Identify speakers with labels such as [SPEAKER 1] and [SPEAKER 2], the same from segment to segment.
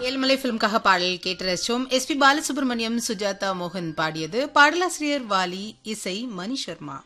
[SPEAKER 1] ஏழுமலை பிலிம்காக பாடல் கேட்டு ரசிச்சோம் எஸ்பி பாலசுப்ரமணியம் சுஜாதா மோகன் பாடியது பாடலாசிரியர் வாலி இசை மணி சர்மா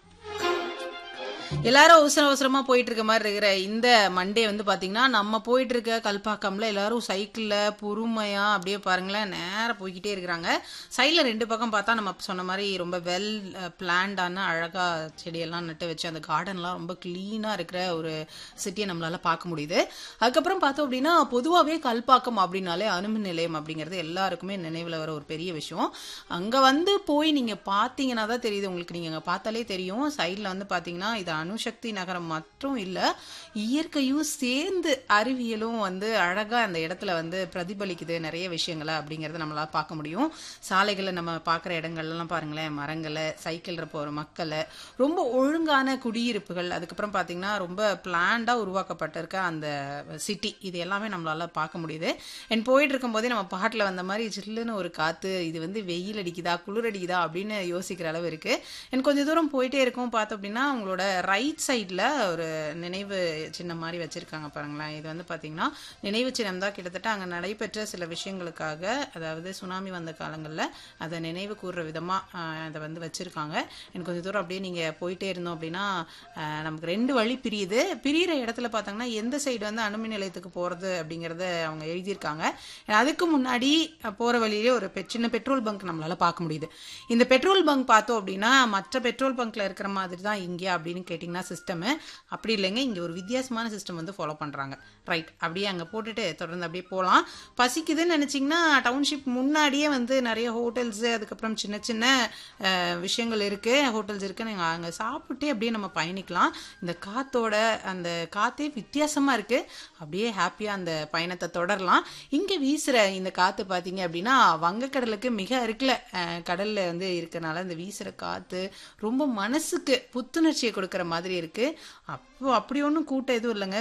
[SPEAKER 1] எல்லாரும் அவசர அவசரமா போயிட்டு இருக்க மாதிரி இருக்கிற இந்த மண்டே வந்து பாத்தீங்கன்னா நம்ம போயிட்டு இருக்க கல்பாக்கம்ல எல்லாரும் சைக்கிள்ல பொறுமையா அப்படியே பாருங்களேன் நேரா போய்கிட்டே இருக்கிறாங்க சைட்ல ரெண்டு பக்கம் பார்த்தா நம்ம சொன்ன மாதிரி ரொம்ப வெல் பிளான்டான அழகா செடியெல்லாம் நட்டு வச்சு அந்த கார்டன்லாம் ரொம்ப கிளீனா இருக்கிற ஒரு சிட்டியை நம்மளால பார்க்க முடியுது அதுக்கப்புறம் பார்த்தோம் அப்படின்னா பொதுவாகவே கல்பாக்கம் அப்படின்னாலே அணுமின் நிலையம் அப்படிங்கிறது எல்லாருக்குமே நினைவில் வர ஒரு பெரிய விஷயம் அங்க வந்து போய் நீங்க பார்த்தீங்கன்னா தான் தெரியுது உங்களுக்கு நீங்க அங்க பார்த்தாலே தெரியும் சைட்ல வந்து பாத்தீங்கன்னா இது அணுசக்தி நகரம் மட்டும் இல்ல இயற்கையும் சேர்ந்து அறிவியலும் வந்து அழகா அந்த இடத்துல வந்து பிரதிபலிக்குது நிறைய விஷயங்களை அப்படிங்கறத நம்மளால பார்க்க முடியும் சாலைகளை நம்ம பார்க்குற இடங்கள்லாம் பாருங்களேன் மரங்களை சைக்கிள் போற மக்களை ரொம்ப ஒழுங்கான குடியிருப்புகள் அதுக்கப்புறம் பாத்தீங்கன்னா ரொம்ப பிளான்டா உருவாக்கப்பட்டிருக்க அந்த சிட்டி இது எல்லாமே நம்மளால பார்க்க முடியுது அண்ட் போயிட்டு இருக்கும்போதே நம்ம பாட்டில் வந்த மாதிரி சில்லுன்னு ஒரு காத்து இது வந்து வெயில் அடிக்குதா குளிர் அடிக்குதா அப்படின்னு யோசிக்கிற அளவு இருக்கு எனக்கு கொஞ்சம் தூரம் போயிட்டே இருக்கும் பார்த்தோம் அப்படின்னா அவங்களோட ரைட் சைடில் ஒரு நினைவு சின்னம் மாதிரி வச்சிருக்காங்க பாருங்களேன் இது வந்து பார்த்தீங்கன்னா நினைவு சின்னம் தான் கிட்டத்தட்ட அங்கே நடைபெற்ற சில விஷயங்களுக்காக அதாவது சுனாமி வந்த காலங்களில் அதை நினைவு கூறுற விதமாக அதை வந்து வச்சிருக்காங்க எனக்கு கொஞ்சம் தூரம் அப்படியே நீங்கள் போயிட்டே இருந்தோம் அப்படின்னா அஹ், நமக்கு ரெண்டு வழி பிரியுது பிரியிற இடத்துல பார்த்தாங்கன்னா எந்த சைடு வந்து அணுமின் நிலையத்துக்கு போகிறது அப்படிங்கிறத அவங்க எழுதியிருக்காங்க அதுக்கு முன்னாடி போகிற வழியிலே ஒரு பெ- சின்ன பெட்ரோல் பங்க் நம்மளால பார்க்க முடியுது இந்த பெட்ரோல் பங்க் பார்த்தோம் அப்படின்னா மற்ற பெட்ரோல் பங்க்ல இருக்கிற மாதிரி தான் இங்கே அப்படின்னு கேட்டிங்கன்னா சிஸ்டம் அப்படி இல்லைங்க இங்கே ஒரு வித்தியாசமான சிஸ்டம் வந்து ஃபாலோ பண்ணுறாங்க ரைட் அப்படியே அங்கே போட்டுட்டு தொடர்ந்து அப்படியே போகலாம் பசிக்குதுன்னு நினச்சிங்கன்னா டவுன்ஷிப் முன்னாடியே வந்து நிறைய ஹோட்டல்ஸு அதுக்கப்புறம் சின்ன சின்ன அஹ், விஷயங்கள் இருக்குது ஹோட்டல்ஸ் இருக்குது நீங்கள் அங்கே சாப்பிட்டே அப்படியே நம்ம பயணிக்கலாம் இந்த காத்தோட அந்த காத்தே வித்தியாசமாக இருக்குது அப்படியே ஹாப்பியாக அந்த பயணத்தை தொடரலாம் இங்கே வீசுகிற இந்த காற்று பார்த்தீங்க அப்படின்னா வங்கக்கடலுக்கு மிக அருகில் கடலில் வந்து இருக்கறனால இந்த வீசுகிற காற்று ரொம்ப மனசுக்கு புத்துணர்ச்சியை கொடுக்குற மாதிரி இருக்குது அப்போ அப்படி ஒன்றும் கூட்டம் எதுவும் இல்லைங்க